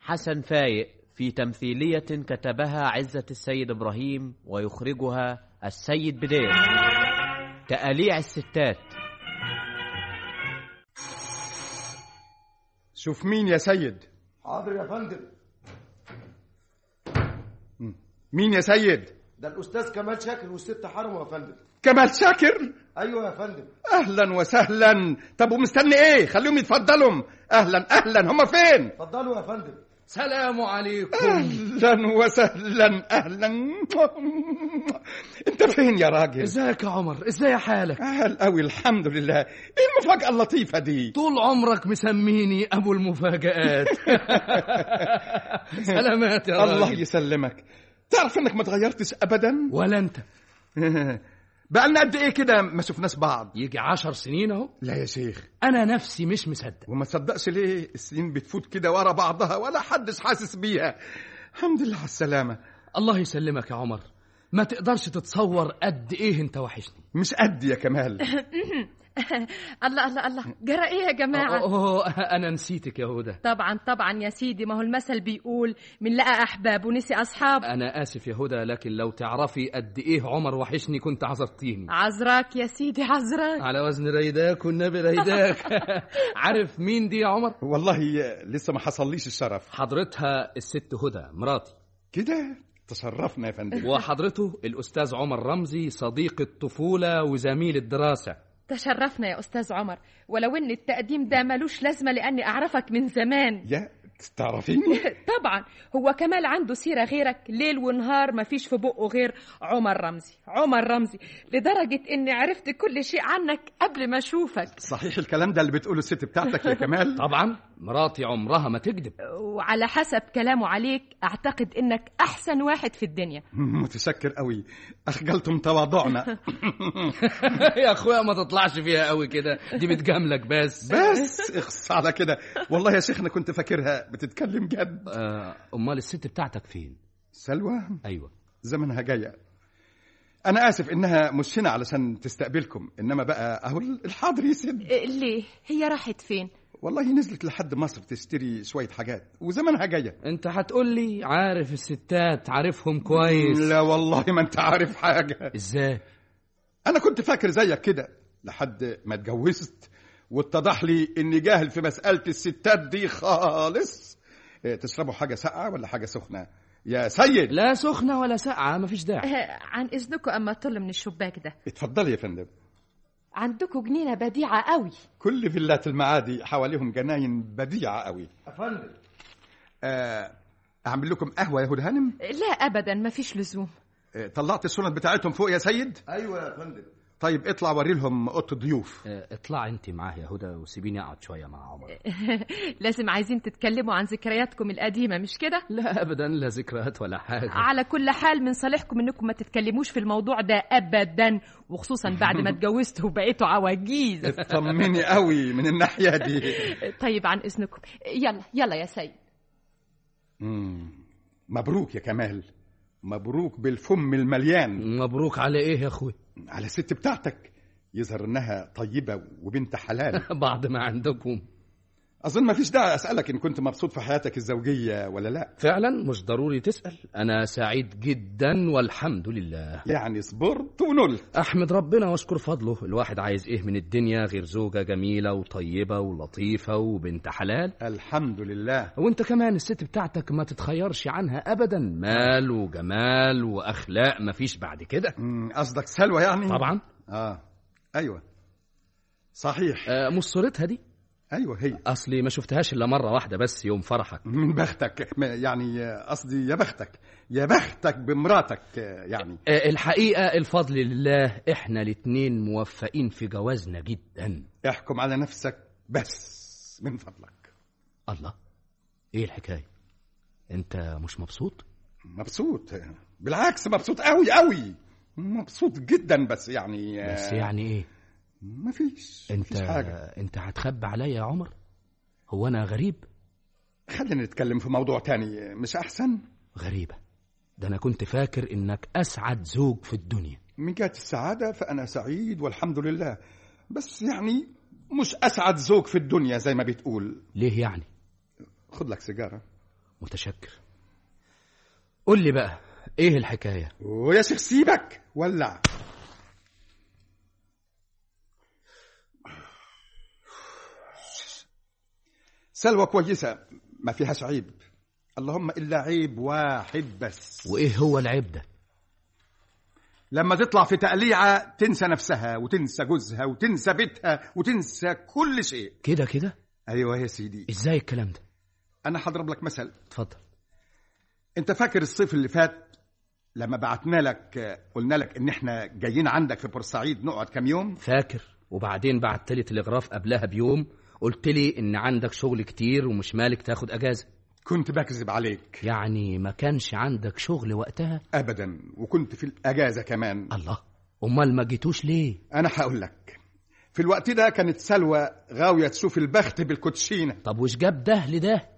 حسن فايق في تمثيلية كتبها عزة السيد إبراهيم ويخرجها السيد بدير تقاليع الستات شوف مين يا سيد حاضر يا فندم مين يا سيد ده الاستاذ كمال شاكر والست حرم يا فندم كمال شاكر ايوه يا فندم اهلا وسهلا طب ومستني ايه خليهم يتفضلوا اهلا اهلا هما فين اتفضلوا يا فندم سلام عليكم اهلا وسهلا اهلا انت فين يا راجل ازيك يا عمر ازاي حالك اهل قوي الحمد لله ايه المفاجاه اللطيفه دي طول عمرك مسميني ابو المفاجآت سلامات يا راجل الله يسلمك تعرف انك ما تغيرتش ابدا ولا انت بقالنا قد ايه كده ما شفناش بعض يجي عشر سنين اهو لا يا شيخ انا نفسي مش مصدق وما تصدقش ليه السنين بتفوت كده ورا بعضها ولا حدش حاسس بيها الحمد لله على السلامه الله يسلمك يا عمر ما تقدرش تتصور قد ايه انت وحشني مش قد يا كمال الله الله الله جرى ايه يا جماعة أوه انا نسيتك يا هدى طبعا طبعا يا سيدي ما هو المثل بيقول من لقى احباب ونسي اصحاب انا اسف يا هدى لكن لو تعرفي قد ايه عمر وحشني كنت عذرتيني عذراك يا سيدي عذراك على وزن ريداك والنبي ريداك عارف مين دي يا عمر والله لسه ما حصليش الشرف حضرتها الست هدى مراتي كده تشرفنا يا فندم وحضرته الاستاذ عمر رمزي صديق الطفوله وزميل الدراسه تشرفنا يا استاذ عمر ولو ان التقديم ده ملوش لازمه لاني اعرفك من زمان يا تعرفيني طبعا هو كمال عنده سيره غيرك ليل ونهار ما فيش في بقه غير عمر رمزي عمر رمزي لدرجه اني عرفت كل شيء عنك قبل ما اشوفك صحيح الكلام ده اللي بتقوله الست بتاعتك يا كمال طبعا مراتي عمرها ما تكذب وعلى حسب كلامه عليك اعتقد انك احسن واحد في الدنيا متشكر قوي اخجلتم تواضعنا يا اخويا ما تطلعش فيها قوي كده دي بتجاملك بس بس اخص على كده والله يا شيخنا كنت فاكرها بتتكلم جد آه، امال الست بتاعتك فين سلوى ايوه زمنها جاية أنا آسف إنها مش هنا علشان تستقبلكم إنما بقى أهو الحاضر يسد ليه هي راحت فين والله نزلت لحد مصر تشتري شوية حاجات وزمنها جاية انت هتقول لي عارف الستات عارفهم كويس لا والله ما أنت عارف حاجة ازاي أنا كنت فاكر زيك كده لحد ما اتجوزت واتضح لي إني جاهل في مسألة الستات دي خالص إيه، تشربوا حاجة ساقعة ولا حاجة سخنة يا سيد لا سخنه ولا ساقعه مفيش داعي عن اذنكم اما طل من الشباك ده اتفضلي يا فندم عندكم جنينه بديعه قوي كل فيلات المعادي حواليهم جناين بديعة قوي يا فندم آه، أعمل لكم قهوة يا هدى هانم لا ابدا ما فيش لزوم آه، طلعت الشنط بتاعتهم فوق يا سيد ايوه يا فندم طيب اطلع وري لهم اوضه الضيوف آه، اطلع انت معاه يا هدى وسيبيني اقعد شويه مع عمر لازم عايزين تتكلموا عن ذكرياتكم القديمه مش كده لا ابدا لا ذكريات ولا حاجه على كل حال من صالحكم انكم ما تتكلموش في الموضوع ده ابدا وخصوصا بعد ما اتجوزتوا وبقيتوا عواجيز اطمني قوي من الناحيه دي طيب عن اذنكم يلا يلا يا سيد مم. مبروك يا كمال مبروك بالفم المليان مبروك على ايه يا اخوي على الست بتاعتك يظهر انها طيبه وبنت حلال بعد ما عندكم اظن ما فيش داعي اسالك ان كنت مبسوط في حياتك الزوجيه ولا لا فعلا مش ضروري تسال انا سعيد جدا والحمد لله يعني صبرت ونلت احمد ربنا واشكر فضله الواحد عايز ايه من الدنيا غير زوجه جميله وطيبه ولطيفه وبنت حلال الحمد لله وانت كمان الست بتاعتك ما تتخيرش عنها ابدا مال وجمال واخلاق مفيش بعد كده مم، قصدك سلوى يعني طبعا اه ايوه صحيح آه مش صورتها دي ايوه هي اصلي ما شفتهاش الا مره واحده بس يوم فرحك من بختك ما- يعني قصدي يا بختك يا بختك بمراتك يعني آه الحقيقه الفضل لله احنا الاتنين موفقين في جوازنا جدا احكم على نفسك بس من فضلك الله ايه الحكايه انت مش مبسوط مبسوط بالعكس مبسوط قوي قوي مبسوط جدا بس يعني بس يعني ايه مفيش انت مفيش حاجة انت هتخبي عليا يا عمر هو انا غريب خلينا نتكلم في موضوع تاني مش أحسن غريبه ده انا كنت فاكر انك اسعد زوج في الدنيا من جهة السعادة فأنا سعيد والحمد لله بس يعني مش أسعد زوج في الدنيا زي ما بتقول ليه يعني خد لك سيجارة متشكر قول لي بقى ايه الحكايه ويا شيخ سيبك ولع سلوى كويسة ما فيهاش عيب اللهم إلا عيب واحد بس وايه هو العيب ده لما تطلع في تقليعة تنسى نفسها وتنسى جوزها وتنسى بيتها وتنسى كل شيء كده كده أيوة يا سيدي ازاي الكلام ده أنا هضرب لك مثل اتفضل أنت فاكر الصيف اللي فات لما بعتنا لك قلنا لك إن إحنا جايين عندك في بورسعيد نقعد كام يوم فاكر وبعدين بعت لي تلغراف قبلها بيوم قلت لي ان عندك شغل كتير ومش مالك تاخد اجازه كنت بكذب عليك يعني ما كانش عندك شغل وقتها أبدا وكنت في الأجازة كمان الله امال ما جيتوش ليه أنا هقول لك في الوقت ده كانت سلوى غاوية تشوف البخت بالكوتشينة طب وش جاب ده لده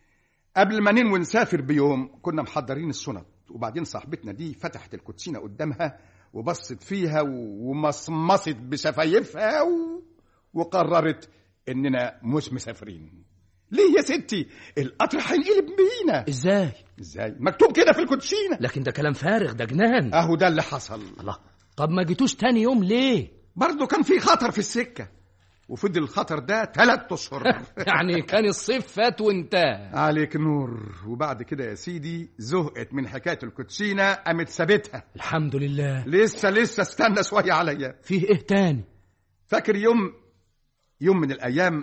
قبل ما ننوي نسافر بيوم كنا محضرين الشنط وبعدين صاحبتنا دي فتحت الكوتشينة قدامها وبصت فيها و- ومصمصت بشفايفها و... وقررت إننا مش مسافرين ليه يا ستي القطر هينقلب بينا ازاي ازاي مكتوب كده في الكوتشينة لكن ده كلام فارغ ده جنان اهو ده اللي حصل الله طب ما جيتوش تاني يوم ليه برضه كان في خطر في السكة وفضل الخطر ده ثلاث اشهر يعني كان الصيف فات وانتهى عليك نور وبعد كده يا سيدي زهقت من حكايه الكوتشينه قامت سابتها الحمد لله لسه لسه استنى شويه عليا فيه ايه تاني فاكر يوم يوم من الايام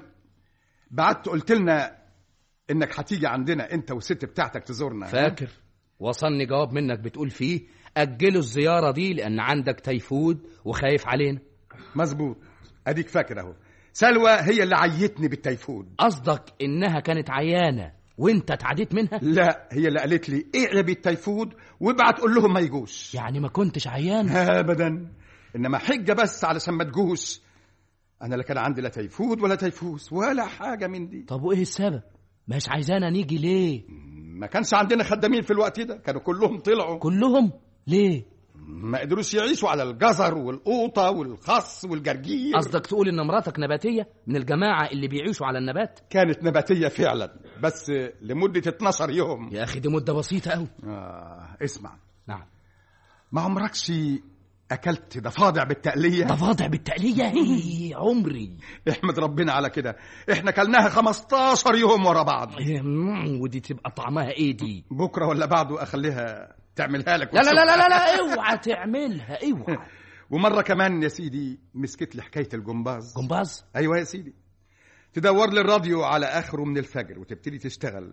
بعت قلت لنا انك هتيجي عندنا انت والست بتاعتك تزورنا فاكر وصلني جواب منك بتقول فيه اجلوا الزياره دي لان عندك تيفود وخايف علينا مظبوط اديك فاكر اهو سلوى هي اللي عيتني بالتيفود قصدك انها كانت عيانه وانت اتعديت منها لا هي اللي قالت لي اقلب التيفود وابعت قول لهم ما يجوش يعني ما كنتش عيان ابدا انما حجه بس علشان ما تجوش انا لا كان عندي لا تيفود ولا تيفوس ولا حاجه من دي طب وايه السبب مش عايزانا نيجي ليه ما كانش عندنا خدامين في الوقت ده كانوا كلهم طلعوا كلهم ليه ما قدروش يعيشوا على الجزر والقوطه والخس والجرجير قصدك تقول ان مراتك نباتيه من الجماعه اللي بيعيشوا على النبات كانت نباتيه فعلا بس لمده 12 يوم يا اخي دي مده بسيطه قوي آه اسمع نعم ما عمركش اكلت ضفادع بالتقليه ضفادع بالتقليه ايه عمري احمد ربنا على كده احنا كلناها 15 يوم ورا بعض إيه، مم، ودي تبقى طعمها ايه دي بكره ولا بعده اخليها تعملها لك لا لا لا وتشوف. لا لا, لا اوعى تعملها اوعى ومره كمان يا سيدي مسكت لي حكايه الجمباز جمباز ايوه يا سيدي تدور لي الراديو على اخره من الفجر وتبتدي تشتغل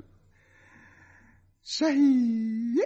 شهيق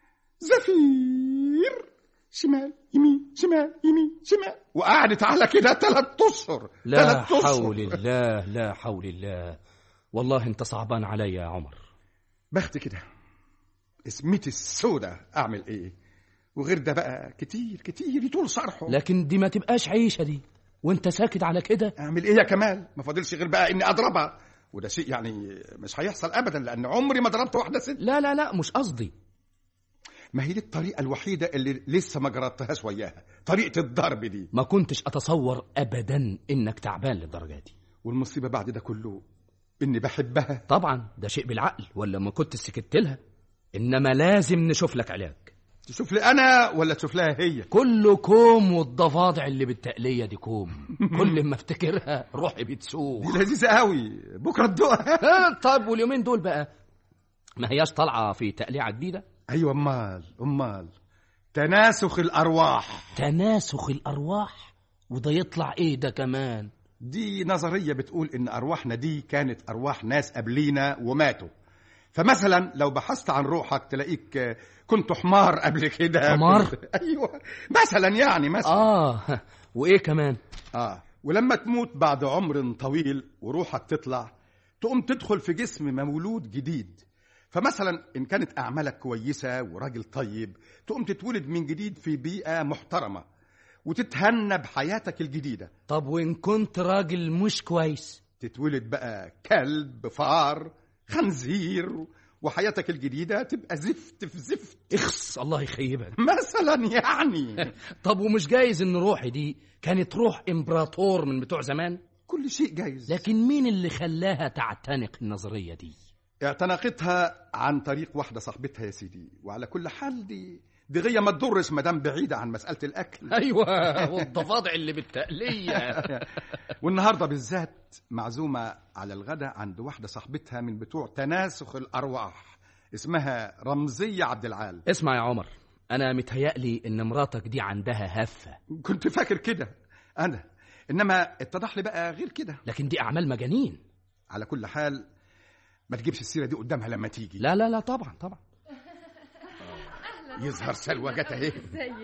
زفير شمال يمين شمال يمين شمال وقعدت على كده ثلاث اشهر لا ثلاث أشهر. حول الله لا حول الله والله انت صعبان عليا يا عمر بخت كده اسمتي السودة اعمل ايه وغير ده بقى كتير كتير يطول شرحه لكن دي ما تبقاش عيشه دي وانت ساكت على كده اعمل ايه يا كمال ما فاضلش غير بقى اني اضربها وده شيء يعني مش هيحصل ابدا لان عمري ما ضربت واحده ست لا لا لا مش قصدي ما هي دي الطريقه الوحيده اللي لسه ما جربتهاش وياها طريقه الضرب دي ما كنتش اتصور ابدا انك تعبان للدرجه دي والمصيبه بعد ده كله اني بحبها طبعا ده شيء بالعقل ولا ما كنت سكت لها انما لازم نشوف لك علاج تشوف لي انا ولا تشوف لها هي كله كوم والضفادع اللي بالتقليه دي كوم كل ما افتكرها روحي بتسوق دي لذيذه قوي بكره تدوقها آه، طب واليومين دول بقى ما هياش طالعه في تقليعه جديده ايوه امال امال تناسخ الارواح تناسخ الارواح وده يطلع ايه ده كمان دي نظريه بتقول ان ارواحنا دي كانت ارواح ناس قبلينا وماتوا فمثلا لو بحثت عن روحك تلاقيك آه، كنت حمار قبل كده حمار؟ كنت- ايوه مثلا يعني مثلا اه وايه كمان اه ولما تموت بعد عمر طويل وروحك تطلع تقوم تدخل في جسم مولود جديد فمثلا ان كانت اعمالك كويسه وراجل طيب تقوم تتولد من جديد في بيئه محترمه وتتهنى بحياتك الجديده طب وان كنت راجل مش كويس تتولد بقى كلب فار خنزير وحياتك الجديده تبقى زفت في زفت اخس الله يخيبك مثلا يعني طب ومش جايز ان روحي دي كانت روح امبراطور من بتوع زمان كل شيء جايز لكن مين اللي خلاها تعتنق النظريه دي اعتنقتها عن طريق واحدة صاحبتها يا سيدي وعلى كل حال دي دي غية ما تضرش مدام بعيدة عن مسألة الأكل ايوه والضفادع اللي بالتقليه والنهاردة بالذات معزومة على الغداء عند واحدة صاحبتها من بتوع تناسخ الأرواح اسمها رمزية عبد العال اسمع يا عمر انا متهيألي ان مراتك دي عندها هفه كنت فاكر كده أنا إنما اتضح لي بقى غير كده لكن دي اعمال مجانين على كل حال ما تجيبش السيرة دي قدامها لما تيجي لا لا لا طبعا طبعا يظهر سلوى جت اهي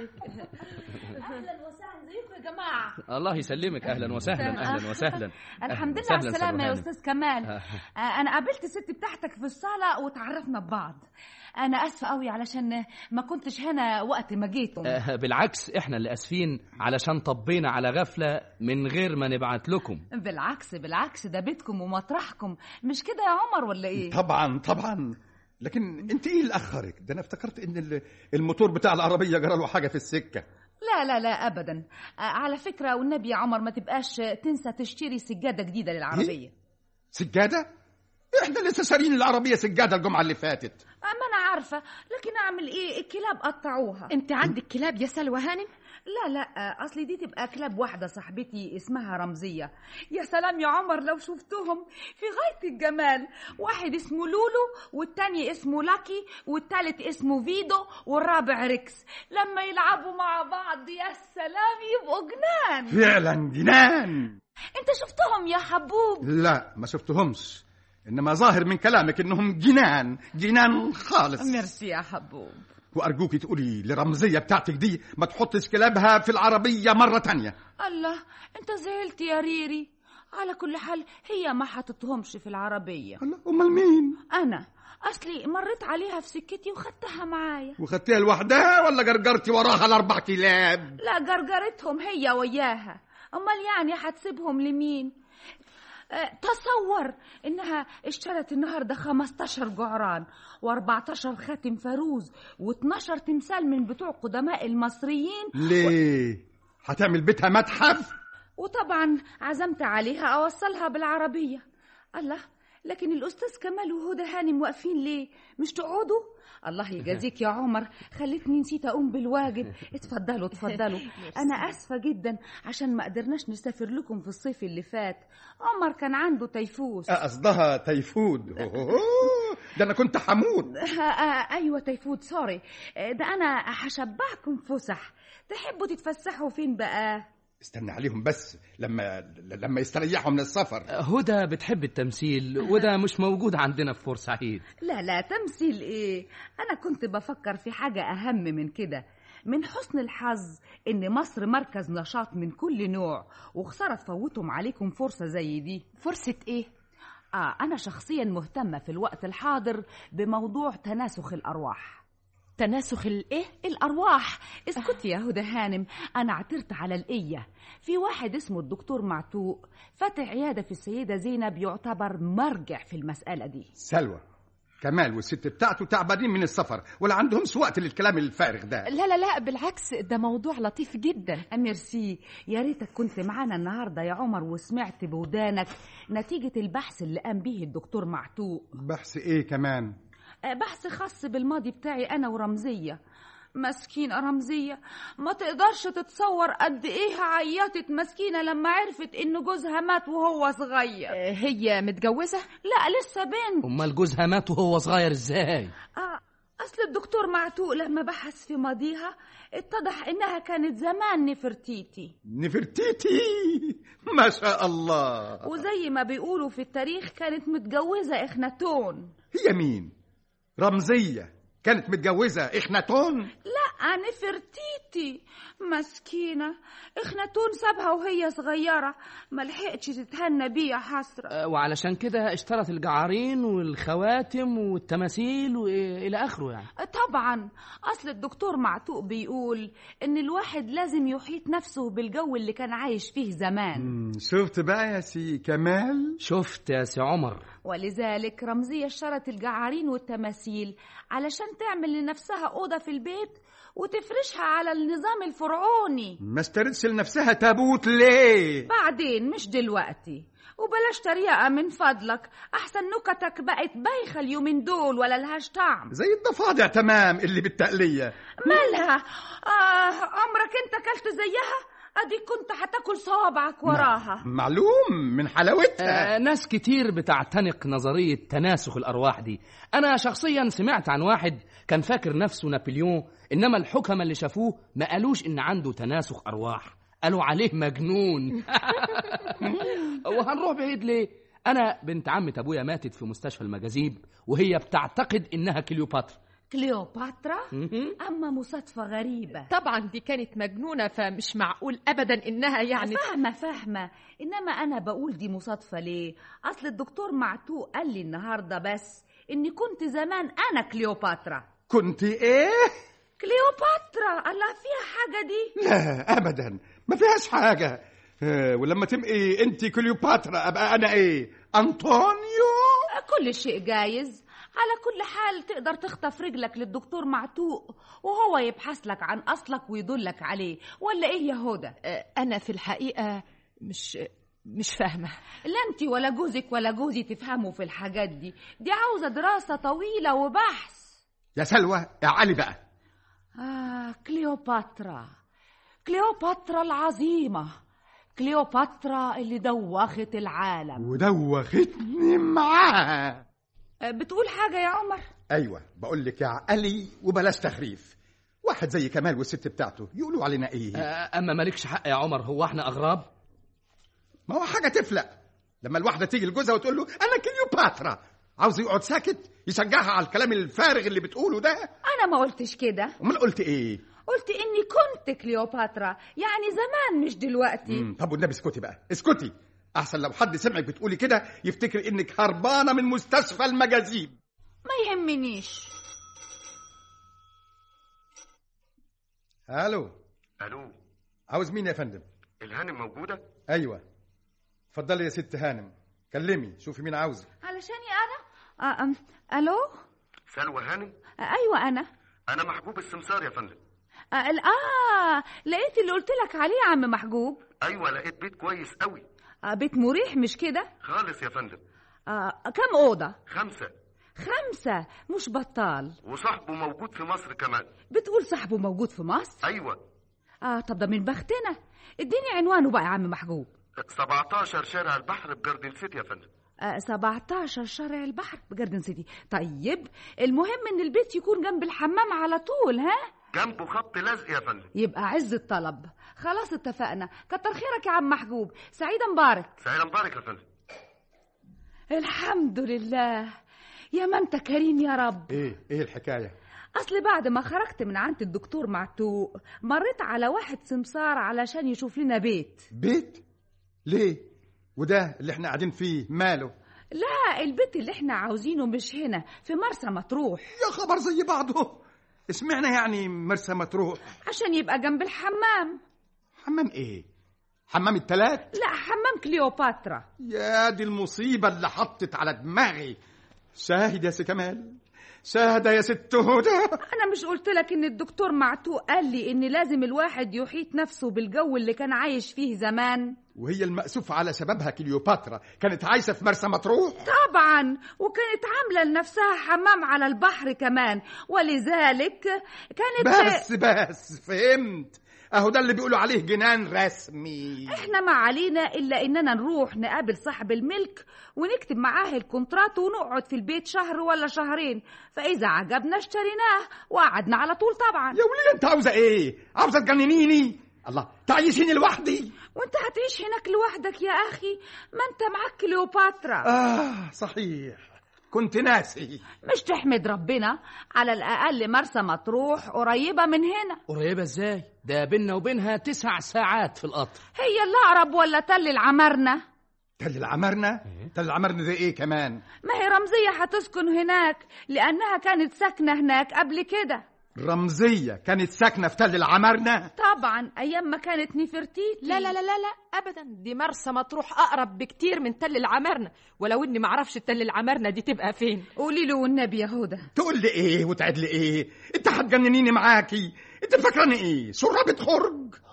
اهلا وسهلا ازيكم يا جماعه الله يسلمك اهلا وسهلا اهلا وسهلا الحمد أهلاً لله على وسهلاً السلامه يا سلوى استاذ كمال هانم. آه، انا قابلت الست بتاعتك في الصاله وتعرفنا ببعض انا اسفه قوي علشان ما كنتش هنا وقت ما جيتم آه، بالعكس احنا اللي اسفين علشان طبينا على غفله من غير ما نبعت لكم بالعكس بالعكس ده بيتكم ومطرحكم مش كده يا عمر ولا ايه طبعا طبعا لكن انت ايه اللي اخرك ده انا افتكرت ان ال- الموتور بتاع العربيه جرى له حاجه في السكه لا لا لا ابدا آه، على فكره والنبي يا عمر ما تبقاش تنسى تشتري سجاده جديده للعربيه سجاده احنا لسه سارين العربيه سجاده الجمعه اللي فاتت آه، ما انا عارفه لكن اعمل ايه الكلاب قطعوها انت عندك كلاب يا سلوى هانم لا لا اصلي دي تبقى كلاب واحده صاحبتي اسمها رمزيه يا سلام يا عمر لو شفتهم في غايه الجمال واحد اسمه لولو والتاني اسمه لاكي والتالت اسمه فيدو والرابع ريكس لما يلعبوا مع بعض يا سلام يبقوا جنان فعلا جنان انت شفتهم يا حبوب لا ما شفتهمش انما ظاهر من كلامك انهم جنان جنان خالص ميرسي يا حبوب وارجوكي تقولي لرمزيه بتاعتك دي ما تحطش كلابها في العربيه مره تانية الله انت زعلت يا ريري على كل حال هي ما حطتهمش في العربيه الله امال مين انا اصلي مريت عليها في سكتي وخدتها معايا وخدتيها لوحدها ولا جرجرتي وراها الاربع كلاب لا جرجرتهم هي وياها امال يعني هتسيبهم لمين آه، تصور انها اشترت النهارده 15 جعران و14 خاتم فاروز و12 تمثال من بتوع قدماء المصريين ليه هتعمل بيتها متحف وطبعا عزمت عليها اوصلها بالعربيه الله لكن الاستاذ كمال وهدى هانم واقفين ليه مش تقعدوا الله يجازيك يا عمر خلتني نسيت اقوم بالواجب اتفضلوا اتفضلوا انا اسفه جدا عشان ما قدرناش نسافر لكم في الصيف اللي فات عمر كان عنده تيفوس قصدها تيفود أوه، ده انا كنت حمود آه، آه، ايوه تيفود سوري آه، ده انا هشبعكم فسح تحبوا تتفسحوا فين بقى استنى عليهم بس لما لما يستريحوا من السفر هدى بتحب التمثيل وده مش موجود عندنا في بورسعيد لا لا تمثيل ايه انا كنت بفكر في حاجه اهم من كده من حسن الحظ ان مصر مركز نشاط من كل نوع وخساره تفوتهم عليكم فرصه زي دي فرصة ايه اه انا شخصيا مهتمه في الوقت الحاضر بموضوع تناسخ الارواح تناسخ الايه الارواح اسكتي يا هدى هانم انا عثرت على القيه في واحد اسمه الدكتور معتوق فاتح عياده في السيده زينب يعتبر مرجع في المساله دي سلوى كمال والست بتاعته تعبانين من السفر ولا عندهمش وقت للكلام الفارغ ده لا لا لا بالعكس ده موضوع لطيف جدا ميرسي يا ريتك كنت معانا النهارده يا عمر وسمعت بودانك نتيجه البحث اللي قام به الدكتور معتوق بحث ايه كمان آه، بحث خاص بالماضي بتاعي انا ورمزيه مسكينة رمزية ما تقدرش تتصور قد ايه عيطت مسكينة لما عرفت ان جوزها مات وهو صغير آه، هي متجوزة لا لسه بنت امال جوزها مات وهو صغير ازاي آه اصل الدكتور معتوق لما بحث في ماضيها اتضح انها كانت زمان نفرتيتي نفرتيتي ما شاء الله وزي ما بيقولوا في التاريخ كانت متجوزة اخناتون هي مين رمزية كانت متجوزة إخناتون لا نفرتيتي مسكينة اخناتون سابها وهي صغيرة ملحقتش تتهنى بيه يا حسرة آه، وعلشان كده اشترت الجعارين والخواتم والتماثيل والى اخره يعني طبعا اصل الدكتور معتوق بيقول ان الواحد لازم يحيط نفسه بالجو اللي كان عايش فيه زمان مم، شفت بقى يا سي كمال شفت يا سي عمر ولذلك رمزية اشترت الجعارين والتماثيل علشان تعمل لنفسها أوضة في البيت وتفرشها على النظام الفرعوني ما اشترتش لنفسها تابوت ليه بعدين مش دلوقتي وبلاش تريقة من فضلك أحسن نكتك بقت بايخة اليومين دول ولا لهاش طعم زي الضفادع تمام اللي بالتقلية مالها آه عمرك انت اكلت زيها اديك كنت هتاكل صوابعك وراها معلوم من حلاوتها آه ناس كتير بتعتنق نظرية تناسخ الأرواح دي أنا شخصيا سمعت عن واحد كان فاكر نفسه نابليون إنما الحكمة اللي شافوه ما قالوش إن عنده تناسخ أرواح قالوا عليه مجنون وهنروح بعيد ليه أنا بنت عمة أبويا ماتت في مستشفى المجاذيب وهي بتعتقد إنها كليوباترا كليوباترا اما مصادفة غريبة طبعا دي كانت مجنونة فمش معقول أبدا إنها يعني فاهمة فاهمة إنما أنا بقول دي مصادفة ليه أصل الدكتور معتوق قال لي النهاردة بس إني كنت زمان أنا كليوباترا كنت ايه كليوباترا الله فيها حاجة دي لا ابدا ما فيهاش حاجة آه، ولما تبقي انت كليوباترا ابقى انا ايه انطونيو كل شيء جايز على كل حال تقدر تخطف رجلك للدكتور معتوق وهو يبحث لك عن أصلك ويدلك عليه ولا إيه يا هدى آه، أنا في الحقيقة مش مش فاهمة لا انت ولا جوزك ولا جوزي تفهموا في الحاجات دي دي عاوزة دراسة طويلة وبحث يا سلوى يا علي بقى آه كليوباترا كليوباترا العظيمة كليوباترا اللي دوخت العالم ودوختني معاها آه، بتقول حاجة يا عمر ايوه بقول لك يا علي وبلاش تخريف واحد زي كمال والست بتاعته يقولوا علينا ايه آه أما مالكش حق يا عمر هو احنا أغراب ما هو حاجه تفلق لما الواحده تيجي لجوزها وتقول له انا كليوباترا عاوز يقعد ساكت يشجعها على الكلام الفارغ اللي بتقوله ده أنا ما قلتش كده امال قلت ايه قلت إني كنت كليوباترا يعني زمان مش دلوقتي مم، طب والنبي اسكتي بقى اسكتي احسن لو حد سمعك بتقولي كده يفتكر انك هربانه من مستشفى المجاذيب ما يهمنيش الو الو عاوز مين يا فندم الهانم موجوده ايوه اتفضلي يا ست هانم كلمي شوفي مين عاوزك علشاني أنا آه أم. ألو سلوى هانم آه أيوة أنا انا محبوب السمسار يا فندم آه, ال- آه لقيت اللي قلت لك عليه يا عم محجوب ايوه لقيت بيت كويس قوي آه بيت مريح مش كده خالص يا فندم آه كم أوضة خمسه خمسة مش بطال وصاحبه موجود في مصر كمان بتقول صاحبه موجود في مصر ايوه آه طب ده من بختنا اديني عنوانه بقى يا عم محجوب 17 شارع البحر بجاردن سيتي يا فندم آه 17 شارع البحر بجاردن سيتي طيب المهم ان البيت يكون جنب الحمام على طول ها جنبه خط لزق يا فندم يبقى عز الطلب خلاص اتفقنا كتر خيرك يا عم محجوب سعيدة مبارك سعيد مبارك يا فندم الحمد لله يا ما انت كريم يا رب ايه ايه الحكايه اصل بعد ما خرجت من عند الدكتور معتوق مريت على واحد سمسار علشان يشوف لنا بيت بيت ليه وده اللي احنا قاعدين فيه ماله لا البيت اللي احنا عاوزينه مش هنا في مرسى مطروح يا خبر زي بعضه اسمعنا يعني مرسى مطروح عشان يبقى جنب الحمام حمام ايه حمام التلات لا حمام كليوباترا يا دي المصيبة اللي حطت على دماغي شاهد يا سي كمال شاهد يا ست هدى انا مش قلت لك ان الدكتور معتوق قال لي ان لازم الواحد يحيط نفسه بالجو اللي كان عايش فيه زمان وهي المأسوف على سببها كليوباترا كانت عايشة في مرسى مطروح طبعا وكانت عامله لنفسها حمام على البحر كمان ولذلك كانت بس بس فهمت اهو ده اللي بيقولوا عليه جنان رسمي احنا ما علينا الا اننا نروح نقابل صاحب الملك ونكتب معاه الكونترات ونقعد في البيت شهر ولا شهرين فاذا عجبنا اشتريناه وقعدنا على طول طبعا يا وليه انت عاوزة ايه عاوزة تجننيني الله تعيشيني لوحدي وانت هتعيش هناك لوحدك يا اخي ما انت معاك كليوباترا اه صحيح كنت ناسي مش تحمد ربنا على الاقل مرسى مطروح قريبه من هنا قريبة ازاي ده بينا وبينها تسع ساعات في القطر هي اللي اقرب ولا تل العمرنه تل العمرنة تل العمرنة ده ايه كمان ما هي رمزيه هتسكن هناك لانها كانت ساكنه هناك قبل كده رمزية كانت ساكنة في تل العمرنة طبعا ايام ما كانت نفرتيتي لا لا لا لا لا ابدا دي مرسى مطروح اقرب بكتير من تل العمارنه ولو اني معرفش تل العمارنه دي تبقى فين قولي له والنبي يا هدى تقول لي ايه وتعد لي ايه انت هتجننيني معاكي انت فاكراني ايه شرابة خرج هدى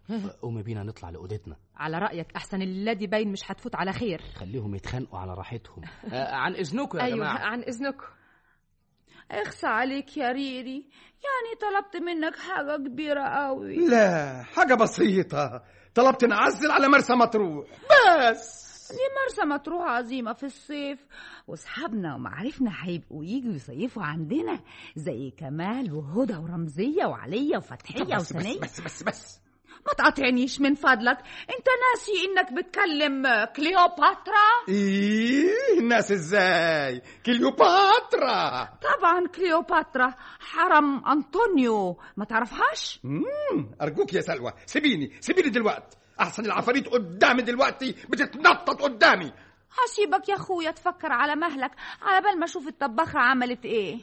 قومي بينا نطلع لاوضتنا على رايك احسن الليله دي باين مش هتفوت على خير خليهم يتخانقوا على راحتهم آه عن اذنكم يا ايوه جماعه عن اذنكم اخسى عليك يا ريري يعني طلبت منك حاجة كبيرة قوي لا حاجة بسيطة طلبت نعزل على مرسى مطروح بس دي مرسى مطروح عظيمة في الصيف واصحابنا ومعارفنا هيبقوا يجوا يصيفوا عندنا زي كمال وهدى ورمزية وعليا وفتحية بس بس وسنية بس بس بس ما تقاطعنيش من فضلك انت ناسي انك بتكلم كليوباترا ايه الناس ازاي كليوباترا طبعا كليوباترا حرم انطونيو ما تعرفهاش مم. ارجوك يا سلوى سيبيني سيبيني دلوقتي احسن العفاريت قدامي دلوقتي بتتنطط قدامي هسيبك يا اخويا تفكر على مهلك على بال ما اشوف الطباخة عملت ايه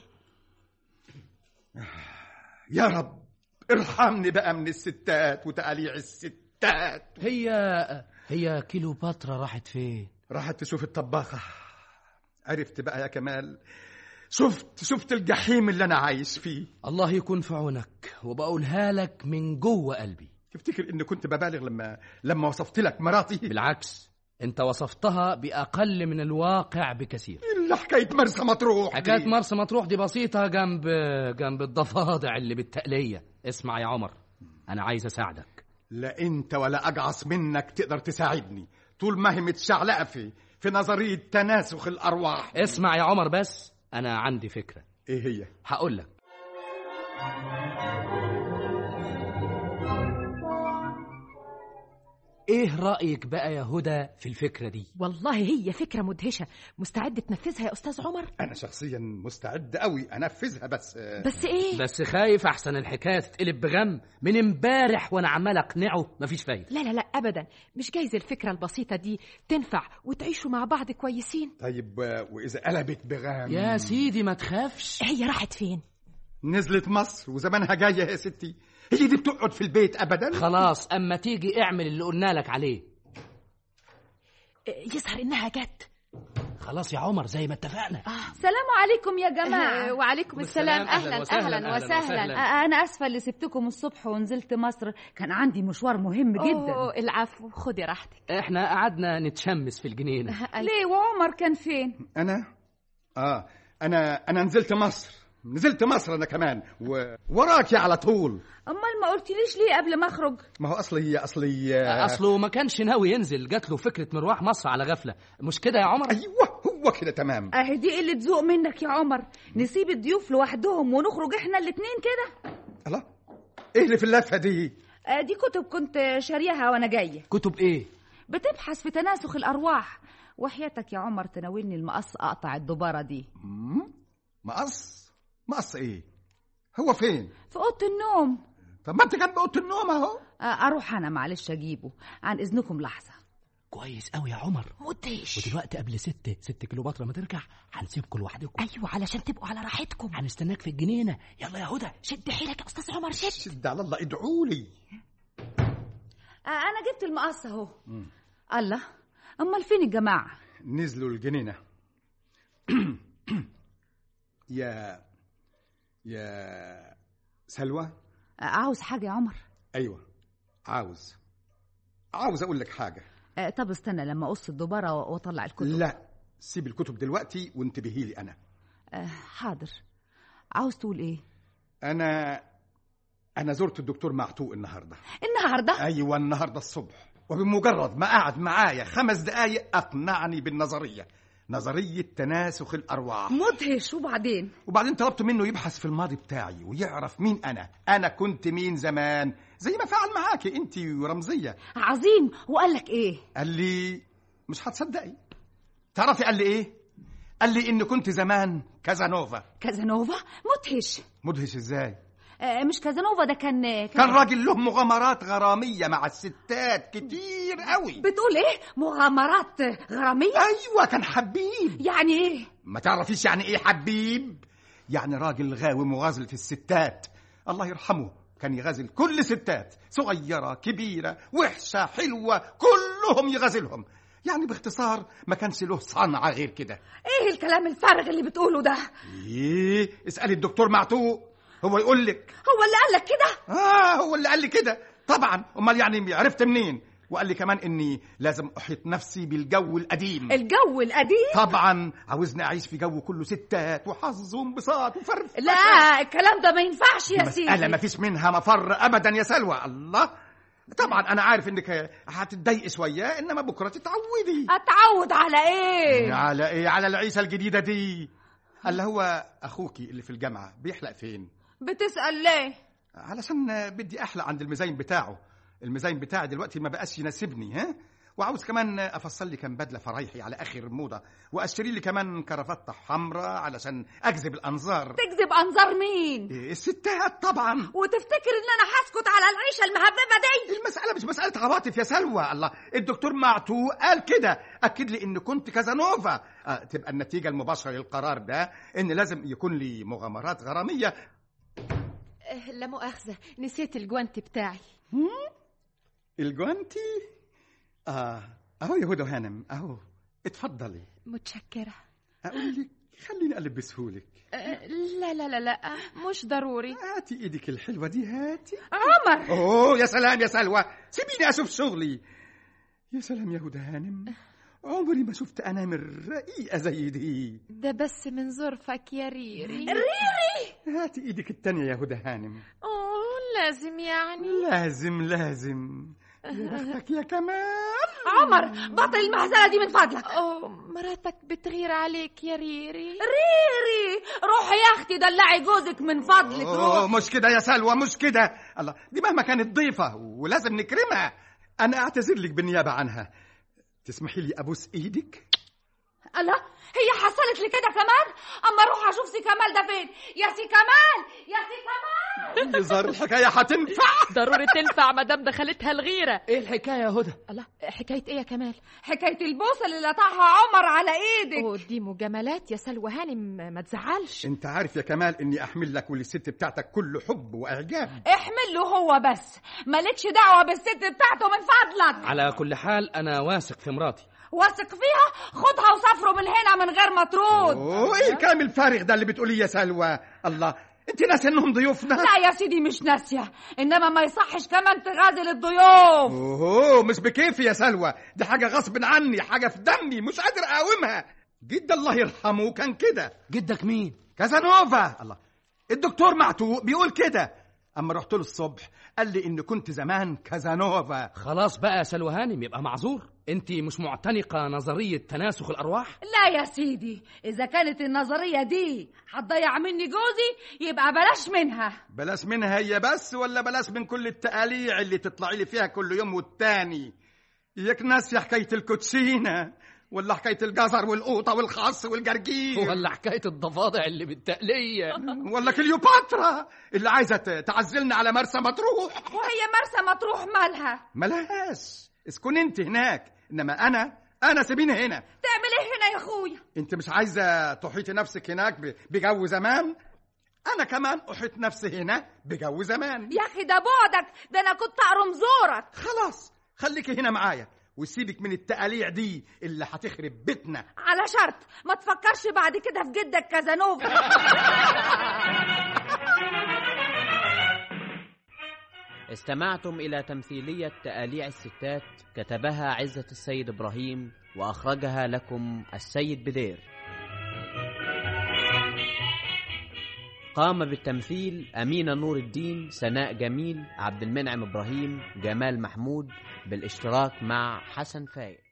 يا رب ارحمني بقى من الستات وتقاليع الستات هي هي كيلوباترا راحت فين راحت تشوف الطباخة عرفت بقى يا كمال شفت شفت الجحيم اللي انا عايش فيه الله يكون في عونك وبقولها لك من جوه قلبي تفتكر اني كنت ببالغ لما لما وصفت لك مراتي بالعكس انت وصفتها باقل من الواقع بكثير الا حكايه مرسى مطروح دي. حكايه مرسى مطروح دي بسيطه جنب جنب الضفادع اللي بالتقليه اسمع يا عمر انا عايز اساعدك لا انت ولا اجعص منك تقدر تساعدني طول ما هي متشعلقه في في نظريه تناسخ الارواح اسمع يا عمر بس انا عندي فكره ايه هي هقول لك ايه رايك بقى يا هدى في الفكره دي والله هي فكره مدهشه مستعد تنفذها يا استاذ عمر انا شخصيا مستعد قوي انفذها بس بس ايه بس خايف احسن الحكايه تتقلب بغم من امبارح وانا عمال اقنعه مفيش فايده لا لا لا ابدا مش جايز الفكره البسيطه دي تنفع وتعيشوا مع بعض كويسين طيب واذا قلبت بغام يا سيدي ما تخافش هي راحت فين نزلت مصر وزمانها جايه يا ستي هي دي بتقعد في البيت ابدا خلاص اما تيجي اعمل اللي قلنا لك عليه يظهر انها جت خلاص يا عمر زي ما اتفقنا سلام عليكم يا جماعة وعليكم السلام أهلاً اهلا وسهلاً، اهلا أهلاً وسهلا وسهلاً. آه، أنا آسفة اللي سبتكم الصبح ونزلت مصر كان عندي مشوار مهم جدا أوه، العفو خدي راحتك احنا قعدنا نتشمس في الجنينه ليه وعمر كان فين؟ انا اه انا انا نزلت مصر نزلت مصر انا كمان و... وراكي على طول أمال ما قلتليش ليه قبل ما أخرج؟ ما هو اصلي اصلي آه، اصله ما كانش ناوي ينزل جات له فكره مروح مصر على غفله مش كده يا عمر ايوه هو كده تمام أهي دي قلة ذوق منك يا عمر نسيب الضيوف لوحدهم ونخرج إحنا الاتنين كده الله ايه اللي في اللفه دي آه، دي كتب كنت شاريها وأنا جاية كتب ايه بتبحث في تناسخ الأرواح وحياتك يا عمر تناولني المقص أقطع الدبارة دي مقص مقص ايه هو فين في أوضة النوم طب ما انت جنب اوضه النوم اهو آه، أروح أنا معلش أجيبه عن إذنكم لحظة كويس قوي يا عمر مدهش ودلوقتي قبل ست ست كيلوباترا ما ترجع هنسيبكم لوحدكم ايوه علشان تبقوا على راحتكم هنستناك في الجنينه يلا يا هدى شد حيلك يا استاذ عمر شد شد على الله ادعوا لي آه، أنا جبت المقص أهو الله أمال فين الجماعة؟ نزلوا الجنينه يا يا سلوى آه، عاوز حاجة يا عمر؟ ايوه عاوز عاوز اقول لك حاجه آه، طب استنى لما أقص الدبارة وأطلع الكتب لا سيب الكتب دلوقتي وانتبهي لي انا آه، حاضر عاوز تقول إيه؟ انا انا زرت الدكتور معتوق النهارده النهاردة؟ ايوه النهارده الصبح وبمجرد ما قعد معايا خمس دقايق اقنعني بالنظريه نظريه تناسخ الارواح مدهش وبعدين وبعدين طلبت منه يبحث في الماضي بتاعي ويعرف مين انا انا كنت مين زمان زي ما فعل معاكي انت ورمزيه عظيم وقال لك إيه؟ قال لي مش هتصدقي تعرفي قال لي ايه قال لي ان كنت زمان كازانوفا كازانوفا؟ مدهش مدهش ازاي آه، مش كازانوفا ده كان كان راجل له مغامرات غراميه مع الستات كتير قوي بتقول إيه؟ مغامرات غرامية؟ ايوه كان حبيب يعني إيه؟ ما تعرفيش يعني ايه حبيب يعني راجل غاوي مغازلة الستات الله يرحمه كان يغازل كل ستات صغيرة كبيرة وحشة حلوة كلهم يغازلهم يعني باختصار ما كانش له صنعة غير كده إيه الكلام الفارغ اللي بتقوله ده؟ ايه اسألي الدكتور معتوق هو يقول لك هو اللي قال لك كده؟ اه هو اللي قال لي كده طبعا امال يعني عرفت منين وقال لي كمان اني لازم احيط نفسي بالجو القديم الجو القديم طبعا عاوزني اعيش في جو كله ستات وحظ وانبساط وفرف لا الكلام ده ما ينفعش يا مسألة سيدي ما فيش منها مفر ابدا يا سلوى الله طبعا انا عارف انك هتتضايقي شويه انما بكره تتعودي اتعود على ايه على ايه على العيشه الجديده دي اللي هو اخوكي اللي في الجامعه بيحلق فين بتسأل ليه علشان بدي احلق عند الميزان بتاعه الميزان بتاعي دلوقتي ما بقاش يناسبني ها وعاوز كمان افصل لي كام بدله فرايحي على اخر موضه واشتري لي كمان كرافته حمراء علشان اجذب الانظار تكذب انظار مين إيه، الستات طبعا وتفتكر ان انا هسكت على العيشه المهببه دي المسألة مش مسألة عواطف يا سلوى الله الدكتور معتو قال كده أكد لي إن كنت كازانوفا آه تبقى النتيجة المباشرة للقرار ده إن لازم يكون لي مغامرات غرامية لا مؤاخذة نسيت الجوانت بتاعي الجوانتي آه أهو يا هدى هانم أهو اتفضلي متشكرة أقول لك خليني ألبسهولك أه، لا لا لا لا مش ضروري هاتي إيدك الحلوة دي هاتي عمر أوه يا سلام يا سلوى سيبيني أشوف شغلي يا سلام يا هدى هانم عمري ما شفت أنامل رقيقة زي دي ده بس من ظرفك يا ريري هاتي ايدك التانية يا هدى هانم اوه لازم يعني لازم لازم يا بختك يا كمال عمر بطل المهزله دي من فضلك اوه مراتك بتغير عليك يا ريري ريري روحي يا اختي دلعي جوزك من فضلك أوه روح مش كده يا سلوى مش كده الله دي مهما كانت ضيفة ولازم نكرمها أنا أعتذر لك بالنيابة عنها تسمحي لي أبوس إيدك الله هي حصلت لي كده كمان اما اروح اشوف سي كمال ده فين يا سي كمال يا سي كمال يظهر الحكاية هتنفع ضروري تنفع مدام دخلتها الغيرة ايه الحكايه يا هدى الله حكاية ايه يا كمال حكايه البوسه اللي لطعها عمر على ايدك اوه دي مجاملات يا سلوى هانم ما تزعلش أنت عارف يا كمال إني أحمل لك وللست بتاعتك كل حب وإعجاب احمل له هو بس مالكش دعوه بالست بتاعته من فضلك على كل حال انا واثق في مراتي واثق فيها خدها وسافروا من هنا من غير ما ترد أوه إيه الكلام الفارغ ده اللي بتقوليه يا سلوى الله أنت ناسي إنهم ضيوفنا لا يا سيدي مش ناسيه انما ما يصحش كمان تغازل الضيوف اوه مش بكيفي يا سلوى دي حاجة غصب عني حاجة في دمي مش قادر اقاومها جد الله يرحمه كان كده جدك مين كازانوفا الله الدكتور معتوق بيقول كده اما رحت له الصبح قال لي ان كنت زمان كازانوفا خلاص بقى يا سلوى هانم يبقى معذور انت مش معتنقه نظريه تناسخ الارواح لا يا سيدي اذا كانت النظريه دي هتضيع مني جوزي يبقى بلاش منها بلاش منها هي بس ولا بلاش من كل التقاليع اللي تطلعي لي فيها كل يوم والتاني ياك ناسي حكاية الكوتشينة ولا حكاية الجزر والقوطة والخس والجرجير ولا حكايه الضفادع اللي بالتقليه ولا كليوباترا اللي عايزة ت- تعزلنا على مرسى مطروح وهي مرسى مطروح مالها ملهاش اسكن انت هناك انما انا انا سيبيني هنا تعمل ايه هنا يا اخويا انت مش عايزه تحيطي نفسك هناك ب- بجو زمان انا كمان احيط نفسي هنا بجو زمان يا اخي ده بعدك ده انا كنت اقرم زورك خلاص خليكي هنا معايا وسيبك من التقاليع دي اللي هتخرب بيتنا على شرط ما تفكرش بعد كده في جدك كازانوفا استمعتم إلى تمثيلية تآليع الستات كتبها عزة السيد إبراهيم وأخرجها لكم السيد بدير قام بالتمثيل أمينة نور الدين سناء جميل عبد المنعم إبراهيم جمال محمود بالاشتراك مع حسن فايق